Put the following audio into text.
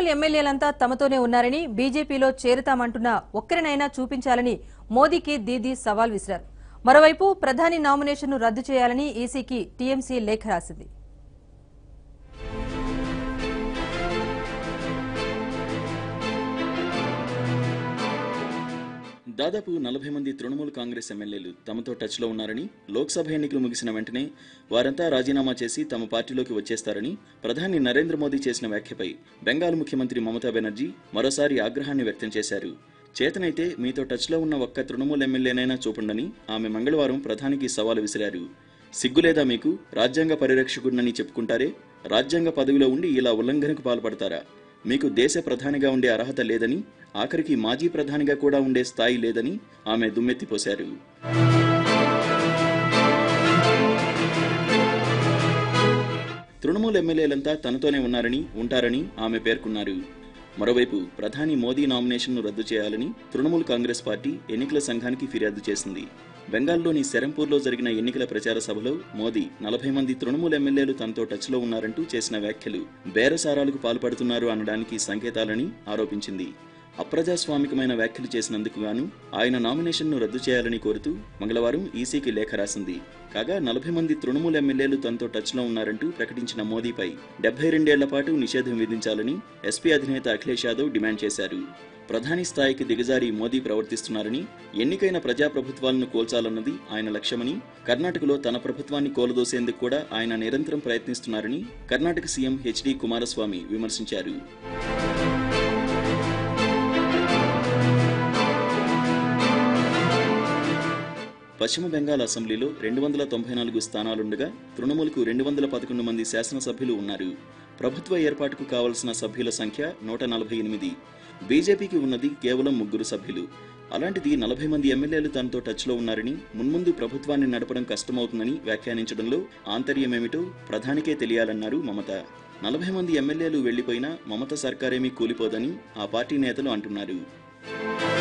ఎమ్మెల్యేలంతా తమతోనే ఉన్నారని బీజేపీలో చేరుతామంటున్న ఒక్కరినైనా చూపించాలని మోదీకి దీదీ సవాల్ విసిరారు మరోవైపు ప్రధాని నామినేషన్ను రద్దు చేయాలని ఈసీకి టీఎంసీ లేఖ రాసింది దాదాపు నలభై మంది తృణమూల్ కాంగ్రెస్ ఎమ్మెల్యేలు తమతో టచ్లో ఉన్నారని లోక్సభ ఎన్నికలు ముగిసిన వెంటనే వారంతా రాజీనామా చేసి తమ పార్టీలోకి వచ్చేస్తారని ప్రధాని నరేంద్ర మోదీ చేసిన వ్యాఖ్యపై బెంగాల్ ముఖ్యమంత్రి మమతా బెనర్జీ మరోసారి ఆగ్రహాన్ని వ్యక్తం చేశారు చేతనైతే మీతో టచ్లో ఉన్న ఒక్క తృణమూల్ ఎమ్మెల్యేనైనా చూపండని ఆమె మంగళవారం ప్రధానికి సవాలు విసిరారు సిగ్గులేదా మీకు రాజ్యాంగ పరిరక్షకుడినని చెప్పుకుంటారే రాజ్యాంగ పదవిలో ఉండి ఇలా ఉల్లంఘనకు పాల్పడతారా మీకు దేశ ప్రధానిగా ఉండే అర్హత లేదని ఆఖరికి మాజీ ప్రధానిగా కూడా ఉండే స్థాయి లేదని ఆమె దుమ్మెత్తిపోశారు తృణమూల్ ఎమ్మెల్యేలంతా తనతోనే ఉన్నారని ఉంటారని ఆమె పేర్కొన్నారు మరోవైపు ప్రధాని మోదీ నామినేషన్ను రద్దు చేయాలని తృణమూల్ కాంగ్రెస్ పార్టీ ఎన్నికల సంఘానికి ఫిర్యాదు చేసింది బెంగాల్లోని సెరంపూర్లో జరిగిన ఎన్నికల ప్రచార సభలో మోదీ నలభై మంది తృణమూల్ ఎమ్మెల్యేలు తనతో టచ్లో ఉన్నారంటూ చేసిన వ్యాఖ్యలు బేరసారాలకు పాల్పడుతున్నారు అనడానికి సంకేతాలని ఆరోపించింది అప్రజాస్వామికమైన వ్యాఖ్యలు చేసినందుకు గాను ఆయన నామినేషన్ను రద్దు చేయాలని కోరుతూ మంగళవారం ఈసీకి లేఖ రాసింది కాగా నలభై మంది తృణమూల్ ఎమ్మెల్యేలు తనతో టచ్లో ఉన్నారంటూ ప్రకటించిన మోదీపై డెబ్బై రెండేళ్ల పాటు నిషేధం విధించాలని ఎస్పీ అధినేత అఖిలేష్ యాదవ్ డిమాండ్ చేశారు ప్రధాని స్థాయికి దిగజారి మోదీ ప్రవర్తిస్తున్నారని ఎన్నికైన ప్రజాప్రభుత్వాలను కోల్చాలన్నది ఆయన లక్ష్యమని కర్ణాటకలో తన ప్రభుత్వాన్ని కోలదోసేందుకు కూడా ఆయన నిరంతరం ప్రయత్నిస్తున్నారని కర్ణాటక సీఎం హెచ్డి కుమారస్వామి విమర్శించారు పశ్చిమ బెంగాల్ అసెంబ్లీలో రెండు వందల తొంభై నాలుగు స్థానాలుండగా తృణమూల్కు రెండు వందల పదకొండు మంది శాసనసభ్యులు ఉన్నారు ప్రభుత్వ ఏర్పాటుకు కావలసిన సభ్యుల సంఖ్య నూట నలభై ఎనిమిది బీజేపీకి ఉన్నది కేవలం ముగ్గురు సభ్యులు అలాంటిది నలభై మంది ఎమ్మెల్యేలు తనతో టచ్లో ఉన్నారని మున్ముందు ప్రభుత్వాన్ని నడపడం కష్టమవుతుందని వ్యాఖ్యానించడంలో ఆంతర్యమేమిటో ప్రధానికే తెలియాలన్నారు మమత నలభై మంది ఎమ్మెల్యేలు వెళ్లిపోయినా మమత సర్కారేమీ కూలిపోదని ఆ పార్టీ నేతలు అంటున్నారు